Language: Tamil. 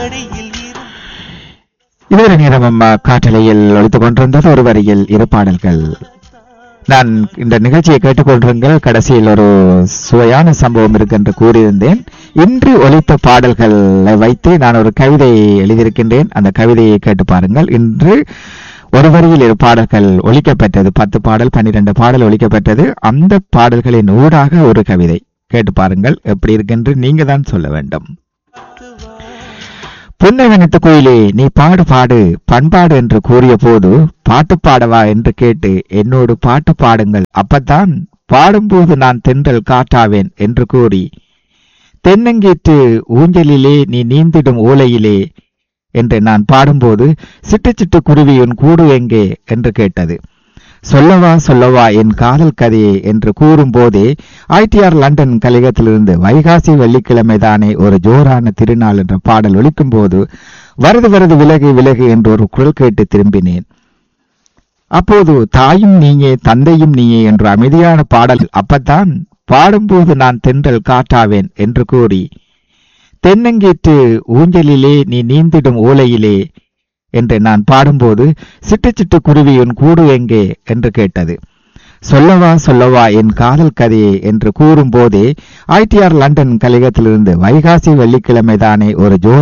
இதுவரை நேரம் அம்மா காற்றலையில் ஒழித்துக் கொண்டிருந்தது ஒரு வரியில் இரு பாடல்கள் நான் இந்த நிகழ்ச்சியை கேட்டுக்கொண்டிருங்கள் கடைசியில் ஒரு சுவையான சம்பவம் இருக்கு என்று கூறியிருந்தேன் இன்று ஒலித்த பாடல்களை வைத்து நான் ஒரு கவிதை எழுதியிருக்கின்றேன் அந்த கவிதையை கேட்டு பாருங்கள் இன்று ஒரு வரியில் இரு பாடல்கள் ஒலிக்கப்பட்டது பத்து பாடல் பன்னிரண்டு பாடல் ஒலிக்கப்பட்டது அந்த பாடல்களின் ஊடாக ஒரு கவிதை கேட்டு பாருங்கள் எப்படி இருக்கென்று நீங்க தான் சொல்ல வேண்டும் புன்னவனத்து கோயிலே நீ பாடு பாடு பண்பாடு என்று கூறிய போது பாட்டு பாடவா என்று கேட்டு என்னோடு பாட்டு பாடுங்கள் அப்பத்தான் பாடும்போது நான் தென்றல் காட்டாவேன் என்று கூறி தென்னங்கீற்று ஊஞ்சலிலே நீ நீந்திடும் ஓலையிலே என்று நான் பாடும்போது சிட்டு சிட்டு குருவி உன் கூடு எங்கே என்று கேட்டது சொல்லவா சொல்லவா என் காதல் கதையே என்று கூறும்போதே ஐடிஆர் லண்டன் கழகத்திலிருந்து வைகாசி வெள்ளிக்கிழமை தானே ஒரு ஜோரான திருநாள் என்ற பாடல் ஒலிக்கும் போது வருது வருது விலகு விலகு என்று ஒரு குரல் கேட்டு திரும்பினேன் அப்போது தாயும் நீயே தந்தையும் நீயே என்ற அமைதியான பாடல் அப்பத்தான் பாடும்போது நான் தென்றல் காட்டாவேன் என்று கூறி தென்னங்கீற்று ஊஞ்சலிலே நீ நீந்திடும் ஓலையிலே என்று நான் பாடும்போது சிட்டு சிட்டு குருவி உன் கூடு எங்கே என்று கேட்டது சொல்லவா சொல்லவா என் காதல் கதையே என்று கூறும்போதே ஐடிஆர் லண்டன் கழகத்திலிருந்து வைகாசி வெள்ளிக்கிழமை தானே ஒரு ஜோ